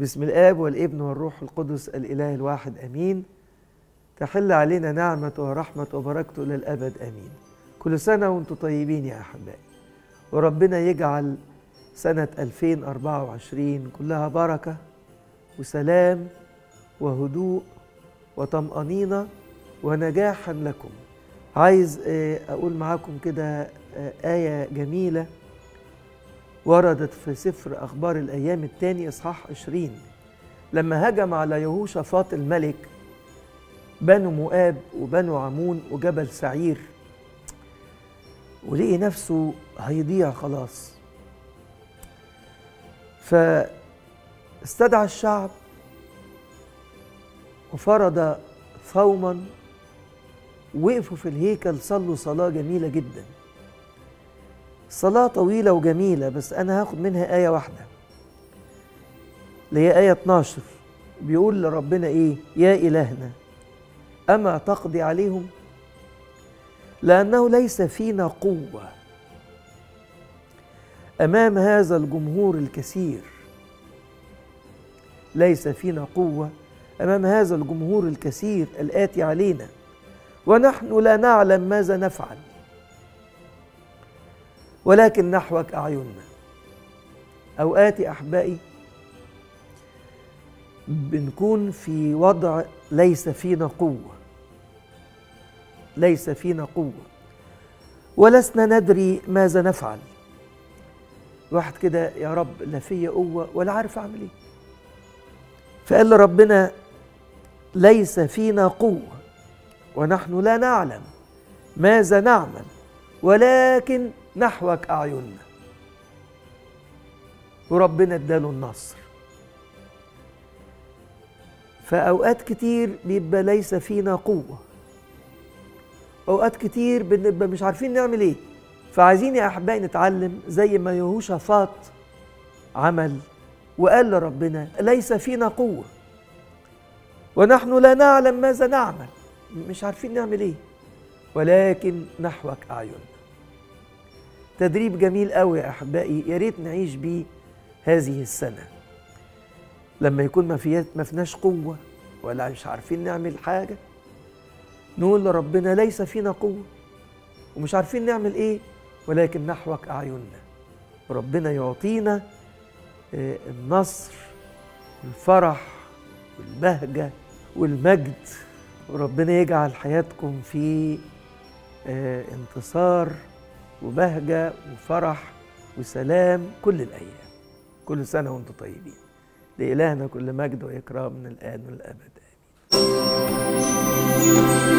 بسم الآب والابن والروح القدس الإله الواحد أمين تحل علينا نعمة ورحمة وبركته إلى الأبد أمين كل سنة وأنتم طيبين يا أحبائي وربنا يجعل سنة 2024 كلها بركة وسلام وهدوء وطمأنينة ونجاحا لكم عايز أقول معاكم كده آية جميلة وردت في سفر أخبار الأيام الثاني إصحاح 20 لما هجم على يهوشافاط الملك بنو مؤاب وبنو عمون وجبل سعير ولقي نفسه هيضيع خلاص فاستدعى الشعب وفرض صوما وقفوا في الهيكل صلوا صلاة جميلة جدا صلاة طويلة وجميلة بس أنا هاخد منها آية واحدة اللي هي آية 12 بيقول لربنا إيه يا إلهنا أما تقضي عليهم لأنه ليس فينا قوة أمام هذا الجمهور الكثير ليس فينا قوة أمام هذا الجمهور الكثير الآتي علينا ونحن لا نعلم ماذا نفعل ولكن نحوك أعيننا أوقات أحبائي بنكون في وضع ليس فينا قوة ليس فينا قوة ولسنا ندري ماذا نفعل واحد كده يا رب لا فيا قوة ولا عارف أعمل إيه فقال لربنا ليس فينا قوة ونحن لا نعلم ماذا نعمل ولكن نحوك أعيننا وربنا اداله النصر فأوقات كتير بيبقى ليس فينا قوة أوقات كتير بنبقى مش عارفين نعمل إيه فعايزين يا أحبائي نتعلم زي ما يهوشافاط عمل وقال لربنا ليس فينا قوة ونحن لا نعلم ماذا نعمل مش عارفين نعمل إيه ولكن نحوك أعيننا تدريب جميل قوي يا احبائي يا ريت نعيش بيه هذه السنه لما يكون ما في ما فيناش قوه ولا مش عارفين نعمل حاجه نقول لربنا ليس فينا قوه ومش عارفين نعمل ايه ولكن نحوك اعيننا وربنا يعطينا النصر والفرح والبهجه والمجد وربنا يجعل حياتكم في انتصار وبهجة وفرح وسلام كل الأيام كل سنة وانتم طيبين لإلهنا كل مجد وإكرام من الآن والأبد آمين